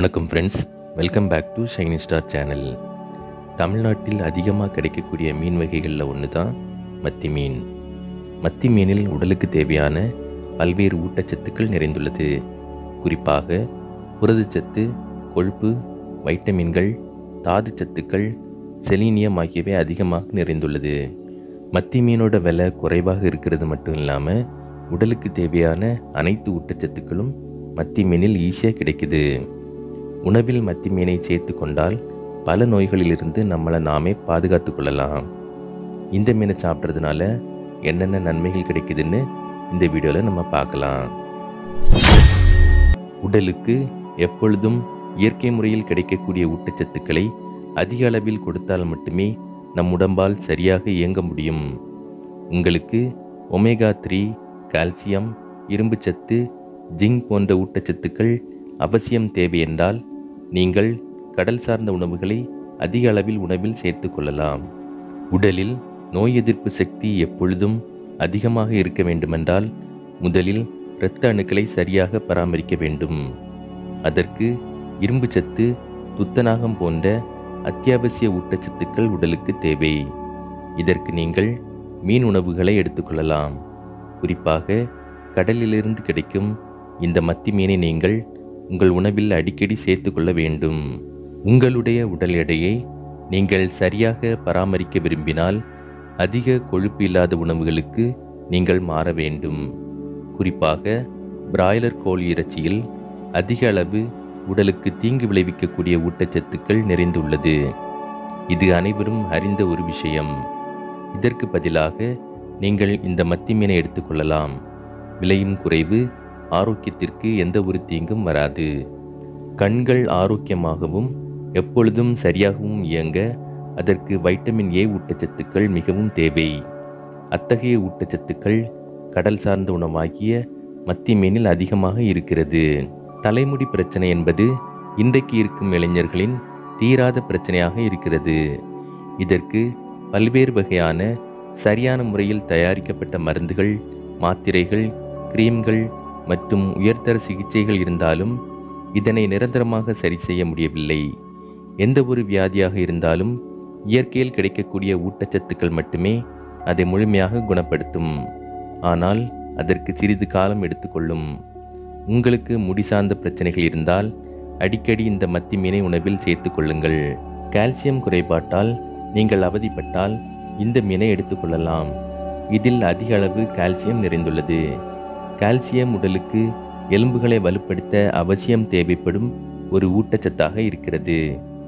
வணக்கம் friends welcome back to shiny star channel தமிழ்நாட்டில் அதிகமாக கிடைக்கக்கூடிய மீன் வகைகளில் ஒன்று தான் மத்தி மீன் மத்தி மீனில் உடலுக்கு தேவையான பல்வேறு ஊட்டச்சத்துக்கள் நிறைந்துள்ளது குறிப்பாக புரதச்சத்து கொழுப்பு வைட்டமின்கள் தாதுச்சத்துக்கள் செலீனியம் ஆகியவை அதிகமாக நிறைந்துள்ளது மத்தி மீனோட விலை குறைவாக இருக்கிறது மட்டும் இல்லாமல் உடலுக்கு தேவையான அனைத்து ஊட்டச்சத்துக்களும் மத்தி மீனில் ஈஸியாக கிடைக்குது உணவில் மத்தி மீனை சேர்த்து கொண்டால் பல நோய்களிலிருந்து நம்மளை நாமே பாதுகாத்து கொள்ளலாம் இந்த மீனை சாப்பிட்றதுனால என்னென்ன நன்மைகள் கிடைக்குதுன்னு இந்த வீடியோவில் நம்ம பார்க்கலாம் உடலுக்கு எப்பொழுதும் இயற்கை முறையில் கிடைக்கக்கூடிய ஊட்டச்சத்துக்களை அதிக அளவில் கொடுத்தால் மட்டுமே நம் உடம்பால் சரியாக இயங்க முடியும் உங்களுக்கு ஒமேகா த்ரீ கால்சியம் இரும்புச்சத்து ஜிங்க் போன்ற ஊட்டச்சத்துக்கள் அவசியம் தேவை என்றால் நீங்கள் கடல் சார்ந்த உணவுகளை அதிக அளவில் உணவில் சேர்த்து கொள்ளலாம் உடலில் நோய் எதிர்ப்பு சக்தி எப்பொழுதும் அதிகமாக இருக்க வேண்டுமென்றால் முதலில் இரத்த அணுக்களை சரியாக பராமரிக்க வேண்டும் அதற்கு இரும்புச்சத்து துத்தநாகம் போன்ற அத்தியாவசிய ஊட்டச்சத்துக்கள் உடலுக்கு தேவை இதற்கு நீங்கள் மீன் உணவுகளை எடுத்துக்கொள்ளலாம் குறிப்பாக கடலிலிருந்து கிடைக்கும் இந்த மத்தி மீனை நீங்கள் உங்கள் உணவில் அடிக்கடி சேர்த்துக்கொள்ள வேண்டும் உங்களுடைய உடல் எடையை நீங்கள் சரியாக பராமரிக்க விரும்பினால் அதிக கொழுப்பு இல்லாத உணவுகளுக்கு நீங்கள் மாற வேண்டும் குறிப்பாக பிராய்லர் கோழி இறைச்சியில் அதிக அளவு உடலுக்கு தீங்கு விளைவிக்கக்கூடிய ஊட்டச்சத்துக்கள் நிறைந்துள்ளது இது அனைவரும் அறிந்த ஒரு விஷயம் இதற்கு பதிலாக நீங்கள் இந்த மத்தி மீனை எடுத்துக்கொள்ளலாம் விலையும் குறைவு ஆரோக்கியத்திற்கு எந்த ஒரு தீங்கும் வராது கண்கள் ஆரோக்கியமாகவும் எப்பொழுதும் சரியாகவும் இயங்க அதற்கு வைட்டமின் ஏ ஊட்டச்சத்துக்கள் மிகவும் தேவை அத்தகைய ஊட்டச்சத்துக்கள் கடல் சார்ந்த உணவாகிய மத்தி மீனில் அதிகமாக இருக்கிறது தலைமுடி பிரச்சனை என்பது இன்றைக்கு இருக்கும் இளைஞர்களின் தீராத பிரச்சனையாக இருக்கிறது இதற்கு பல்வேறு வகையான சரியான முறையில் தயாரிக்கப்பட்ட மருந்துகள் மாத்திரைகள் கிரீம்கள் மற்றும் உயர்தர சிகிச்சைகள் இருந்தாலும் இதனை நிரந்தரமாக சரி செய்ய முடியவில்லை எந்த ஒரு வியாதியாக இருந்தாலும் இயற்கையில் கிடைக்கக்கூடிய ஊட்டச்சத்துக்கள் மட்டுமே அதை முழுமையாக குணப்படுத்தும் ஆனால் அதற்கு சிறிது காலம் எடுத்துக்கொள்ளும் உங்களுக்கு முடி சார்ந்த பிரச்சனைகள் இருந்தால் அடிக்கடி இந்த மத்தி மீனை உணவில் சேர்த்து கொள்ளுங்கள் கால்சியம் குறைபாட்டால் நீங்கள் அவதிப்பட்டால் இந்த மீனை எடுத்துக்கொள்ளலாம் இதில் அதிக அளவு கால்சியம் நிறைந்துள்ளது கால்சியம் உடலுக்கு எலும்புகளை வலுப்படுத்த அவசியம் தேவைப்படும் ஒரு ஊட்டச்சத்தாக இருக்கிறது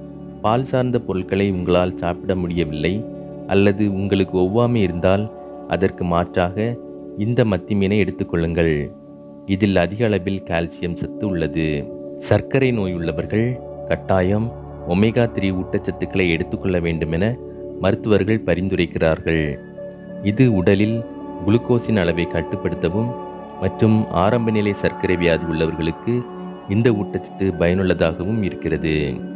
பால் சார்ந்த பொருட்களை உங்களால் சாப்பிட முடியவில்லை அல்லது உங்களுக்கு ஒவ்வாமை இருந்தால் அதற்கு மாற்றாக இந்த மத்தி மீனை எடுத்துக்கொள்ளுங்கள் இதில் அதிக அளவில் கால்சியம் சத்து உள்ளது சர்க்கரை நோய் உள்ளவர்கள் கட்டாயம் ஒமேகா த்ரீ ஊட்டச்சத்துக்களை எடுத்துக்கொள்ள வேண்டுமென மருத்துவர்கள் பரிந்துரைக்கிறார்கள் இது உடலில் குளுக்கோஸின் அளவை கட்டுப்படுத்தவும் மற்றும் ஆரம்ப நிலை சர்க்கரை வியாதி உள்ளவர்களுக்கு இந்த ஊட்டச்சத்து பயனுள்ளதாகவும் இருக்கிறது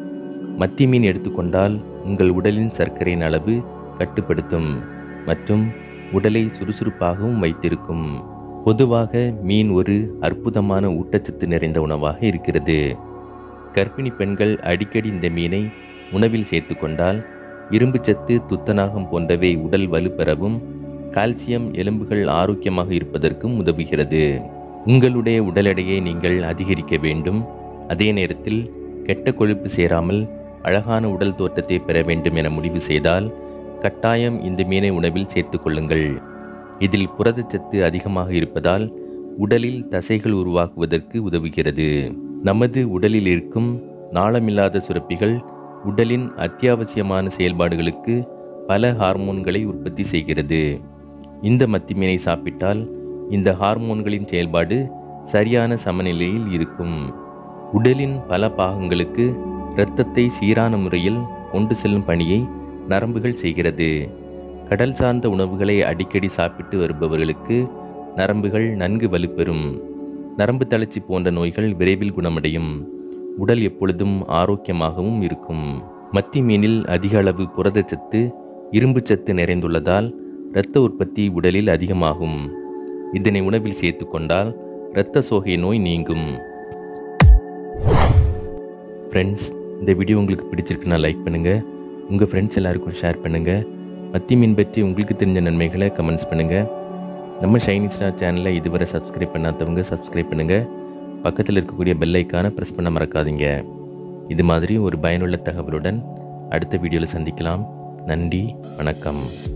மத்தி மீன் எடுத்துக்கொண்டால் உங்கள் உடலின் சர்க்கரையின் அளவு கட்டுப்படுத்தும் மற்றும் உடலை சுறுசுறுப்பாகவும் வைத்திருக்கும் பொதுவாக மீன் ஒரு அற்புதமான ஊட்டச்சத்து நிறைந்த உணவாக இருக்கிறது கர்ப்பிணி பெண்கள் அடிக்கடி இந்த மீனை உணவில் சேர்த்து கொண்டால் இரும்புச்சத்து துத்தநாகம் போன்றவை உடல் வலுப்பெறவும் கால்சியம் எலும்புகள் ஆரோக்கியமாக இருப்பதற்கும் உதவுகிறது உங்களுடைய உடல் எடையை நீங்கள் அதிகரிக்க வேண்டும் அதே நேரத்தில் கெட்ட கொழுப்பு சேராமல் அழகான உடல் தோற்றத்தை பெற வேண்டும் என முடிவு செய்தால் கட்டாயம் இந்த மீனை உணவில் சேர்த்து கொள்ளுங்கள் இதில் புரதச்சத்து அதிகமாக இருப்பதால் உடலில் தசைகள் உருவாக்குவதற்கு உதவுகிறது நமது உடலில் இருக்கும் நாளமில்லாத சுரப்பிகள் உடலின் அத்தியாவசியமான செயல்பாடுகளுக்கு பல ஹார்மோன்களை உற்பத்தி செய்கிறது இந்த மத்தி மீனை சாப்பிட்டால் இந்த ஹார்மோன்களின் செயல்பாடு சரியான சமநிலையில் இருக்கும் உடலின் பல பாகங்களுக்கு இரத்தத்தை சீரான முறையில் கொண்டு செல்லும் பணியை நரம்புகள் செய்கிறது கடல் சார்ந்த உணவுகளை அடிக்கடி சாப்பிட்டு வருபவர்களுக்கு நரம்புகள் நன்கு வலுப்பெறும் நரம்பு தளர்ச்சி போன்ற நோய்கள் விரைவில் குணமடையும் உடல் எப்பொழுதும் ஆரோக்கியமாகவும் இருக்கும் மத்தி மீனில் அதிக அளவு புரதச்சத்து இரும்புச்சத்து நிறைந்துள்ளதால் இரத்த உற்பத்தி உடலில் அதிகமாகும் இதனை உணவில் சேர்த்து கொண்டால் இரத்த சோகை நோய் நீங்கும் ஃப்ரெண்ட்ஸ் இந்த வீடியோ உங்களுக்கு பிடிச்சிருக்குன்னா லைக் பண்ணுங்கள் உங்கள் ஃப்ரெண்ட்ஸ் எல்லாருக்கும் ஷேர் பண்ணுங்கள் மத்தி மீன் பற்றி உங்களுக்கு தெரிஞ்ச நன்மைகளை கமெண்ட்ஸ் பண்ணுங்கள் நம்ம ஷைனி ஸ்டார் சேனலை இதுவரை சப்ஸ்கிரைப் பண்ணாதவங்க சப்ஸ்கிரைப் பண்ணுங்கள் பக்கத்தில் இருக்கக்கூடிய பெல் ஐக்கானை ப்ரெஸ் பண்ண மறக்காதீங்க இது மாதிரி ஒரு பயனுள்ள தகவலுடன் அடுத்த வீடியோவில் சந்திக்கலாம் நன்றி வணக்கம்